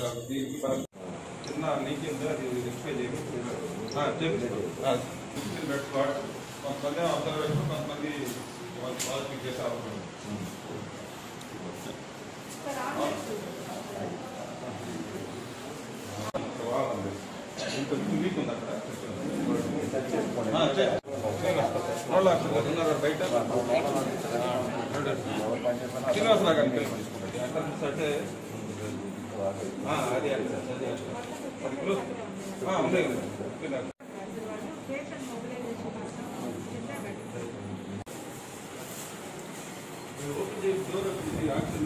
దీనికి పరం- చిన్న లీక్ ఉంది అది రెక్టిఫై చేయండి ఆ, చేపించుకోండి. ఆ, సిక్స్టీన్ బెడ్స్ వాడు కొంతమంది అబ్జర్వేషన్ కొంతమంది పాజిటివ్ చేసే అవసరం ఉంది. ఒక వాల్ ఉంది. ఇంకొంచెం లీక్ ఉంది అక్కడ ఆ, చే- రోడ్లు అక్కడ ఉన్నారు బయట శ్రీనివాసరావు గారిని పిలిపించుకోండి ఎంట్రన్స్ అంటే ఆ, అది అది అది అది క్లోజ్ ఆ, ఉన్నాయి ఉన్నాయి. మీరు ఓపెన్ చేసి డోర్ ఓపెన్ చేసి యాక్షన్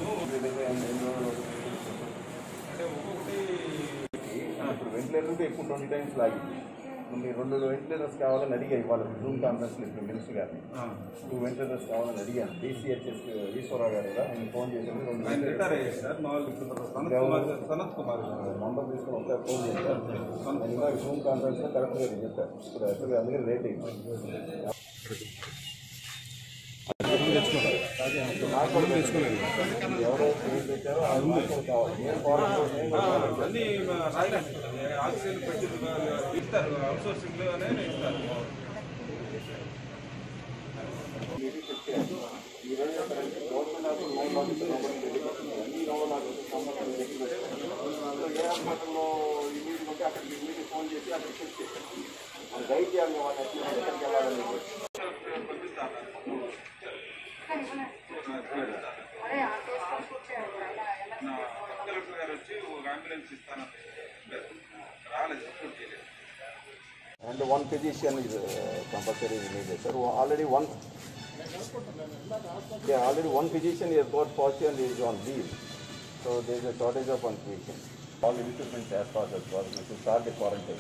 అంటే ఒక్కొక్కటి ఇప్పుడు వెంటిలేటర్కి ఎక్కువ ట్వంటీ టైమ్స్ లాగింది ఇప్పుడు మీరు రెండు వెంటిలేటర్స్ కావాలని అడిగా ఇవ్వాలి జూమ్ కాన్ఫరెన్స్ ఇప్పుడు మినిస్టర్ గారిని టూ వెంటిలేటర్స్ కావాలని అడిగాను డీసీహెచ్ఎస్ ఈశ్వరరావు గారు కదా ఆయన ఫోన్ చేశాను రెండు ఆయన రిటైర్ అయ్యారు సార్ మామూలు సనత్ కుమార్ సనత్ కుమార్ నంబర్ తీసుకుని ఒకసారి ఫోన్ చేశారు నేను ఇందాక జూమ్ కాన్ఫరెన్స్లో కరెక్ట్గా చెప్పారు ఇప్పుడు యాక్చువల్గా అందుకే లేట్ అయింది నాకు కూడా తెచ్చుకోలేదు ఎవరో ఏం పెట్టారో ఆ రూమ్ కావాలి నేను ఫారెన్ నేను కూడా ఫారెన్ అన్ని రాయలేదు ఆక్సిజన్ పెట్టి ఇస్తారు అవుట్సోర్సింగ్ లోనే ఇస్తారు government hospital nine logical number అన్ని రౌండ్ నాకు సంబంధం ఏ హాస్పిటల్లో ఇమీడియట్ ఉంటే అక్కడికి ఇమీడియట్ ఫోన్ చేసి అక్కడికి చెక్ చేశాను అది గైడ్ చేయాలి వాళ్ళు ఎట్లా ఎక్కడికి వెళ్ళాలని నా కలెక్టర్ గారు వచ్చి ఒక అంబులెన్స్ ఇస్తాను రాలేదు సపోర్ట్ చేయలేదు And one physician is uh, compulsory needed, sir. Already one, yeah, already one physician has got positive and is on leave. So there is a shortage of one physician. All equipment as fast as possible to start the quarantine.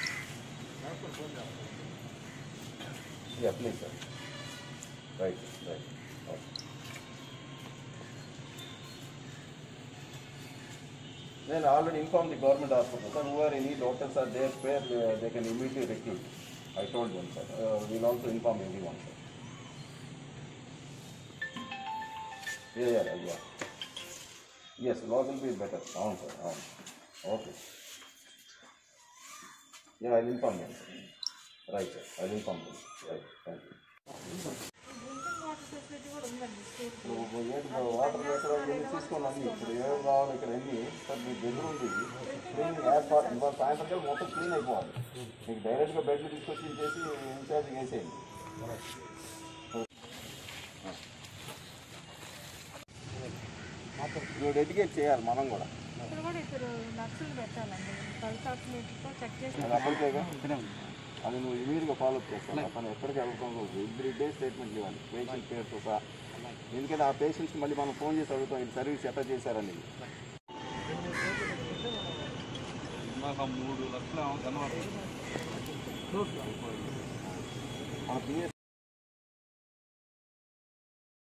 Yeah, please, sir. Right, right. Okay. Then I already informed the government hospital, sir, who are any doctors are there where uh, they can immediately recruit. I told them, sir. Uh, we'll also inform everyone, sir. Yeah, yeah, yeah, yeah. Yes, law will be better. అవును sir, అవును. Okay. Yeah, I'll inform them, sir. Right, sir. I'll inform them. Right, thank you. నువ్వు ఏంటి water ఎక్కడ వెళ్ళి తీసుకొని అన్ని ఇప్పుడు ఏం కావాలి ఇక్కడ అన్ని సార్ మీ దగ్గర ఉంది క్లీనింగ్ ఏర్పాటు ఇవాళ సాయంత్రం మొత్తం క్లీన్ అయిపోవాలి మీకు డైరెక్ట్గా బెడ్లు తీసుకొచ్చి చేసి ఇన్ఛార్జ్ వేసేయండి ఇప్పుడు ఎడ్యుకేట్ చేయాలి మనం కూడా ఇక్కడ కూడా ఇద్దరు నర్సులు పెట్టాలండి పల్స్ ఆక్సిమీటర్తో చెక్ చేసి అది అప్పటికేగా అది నువ్వు ఇమీడియట్గా ఫాలోఅప్ చేస్తాను అతను ఎక్కడికి వెళ్ళకుండా ఎవ్రీ డే స్టేట్మెంట్ ఇవ్వాలి పేషెంట్ పేరుతో సహా ఎందుకంటే ఆ పేషెంట్స్కి మళ్ళీ మనం ఫోన్ చేసి అడుగుతాం ఇది సర్వీస్ ఎట్లా చేశారని మాకు మూడు లక్షల జనవరి మన పిఎస్